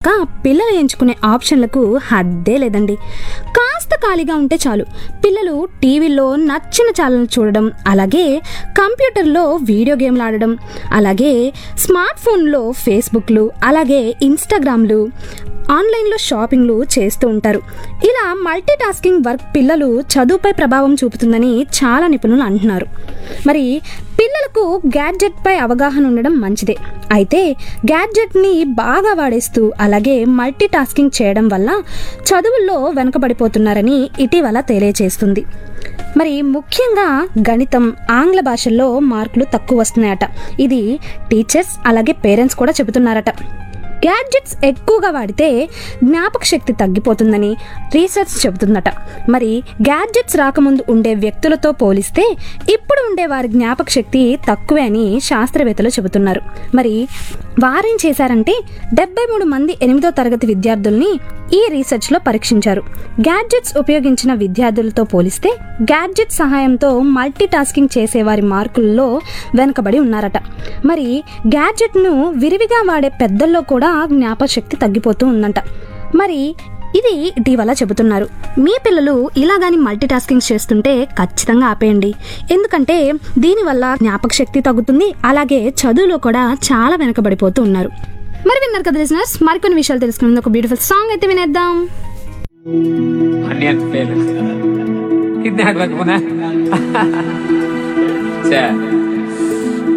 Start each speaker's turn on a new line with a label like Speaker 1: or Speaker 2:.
Speaker 1: వచ్చాక పిల్లలు ఎంచుకునే ఆప్షన్లకు హద్దే లేదండి కాస్త ఖాళీగా ఉంటే చాలు పిల్లలు టీవీలో నచ్చిన ఛానల్ చూడడం అలాగే కంప్యూటర్లో వీడియో గేమ్లు ఆడడం అలాగే స్మార్ట్ ఫోన్లో ఫేస్బుక్లు అలాగే ఇన్స్టాగ్రామ్లు ఆన్లైన్లో షాపింగ్లు చేస్తూ ఉంటారు ఇలా మల్టీ టాస్కింగ్ వర్క్ పిల్లలు చదువుపై ప్రభావం చూపుతుందని చాలా నిపుణులు అంటున్నారు మరి పిల్లలకు గ్యాడ్జెట్పై అవగాహన ఉండడం మంచిదే అయితే గ్యాడ్జెట్ని బాగా వాడేస్తూ అలాగే మల్టీ టాస్కింగ్ చేయడం వల్ల చదువుల్లో వెనుకబడిపోతున్నారని ఇటీవల తెలియచేస్తుంది మరి ముఖ్యంగా గణితం ఆంగ్ల భాషల్లో మార్కులు తక్కువ వస్తున్నాయట ఇది టీచర్స్ అలాగే పేరెంట్స్ కూడా చెబుతున్నారట గ్యాడ్జెట్స్ ఎక్కువగా వాడితే జ్ఞాపక శక్తి తగ్గిపోతుందని రీసెర్చ్ చెబుతుందట మరి గ్యాడ్జెట్స్ రాకముందు ఉండే వ్యక్తులతో పోలిస్తే ఇప్పుడు ఉండే వారి జ్ఞాపక శక్తి తక్కువే అని శాస్త్రవేత్తలు చెబుతున్నారు మరి వారేం చేశారంటే డెబ్బై మూడు మంది ఎనిమిదో తరగతి విద్యార్థుల్ని ఈ రీసెర్చ్లో పరీక్షించారు గ్యాడ్జెట్స్ ఉపయోగించిన విద్యార్థులతో పోలిస్తే గ్యాడ్జెట్ సహాయంతో మల్టీ టాస్కింగ్ చేసే వారి మార్కుల్లో వెనుకబడి ఉన్నారట మరి గ్యాడ్జెట్ను విరివిగా వాడే పెద్దల్లో కూడా జ్ఞాపశక్తి తగ్గిపోతూ ఉందంట మరి ఇది ఇటీవల చెబుతున్నారు మీ పిల్లలు ఇలాగాని మల్టీ టాస్కింగ్ చేస్తుంటే ఖచ్చితంగా ఆపేయండి ఎందుకంటే దీనివల్ల జ్ఞాపక శక్తి తగ్గుతుంది అలాగే చదువులో కూడా చాలా వెనకబడిపోతూ ఉన్నారు మరి విన్నారు కదా లిజనర్స్ మరికొన్ని విషయాలు తెలుసుకునే ఒక బ్యూటిఫుల్ సాంగ్ అయితే వినేద్దాం
Speaker 2: Onion fail. Kiतना हाथ पुनः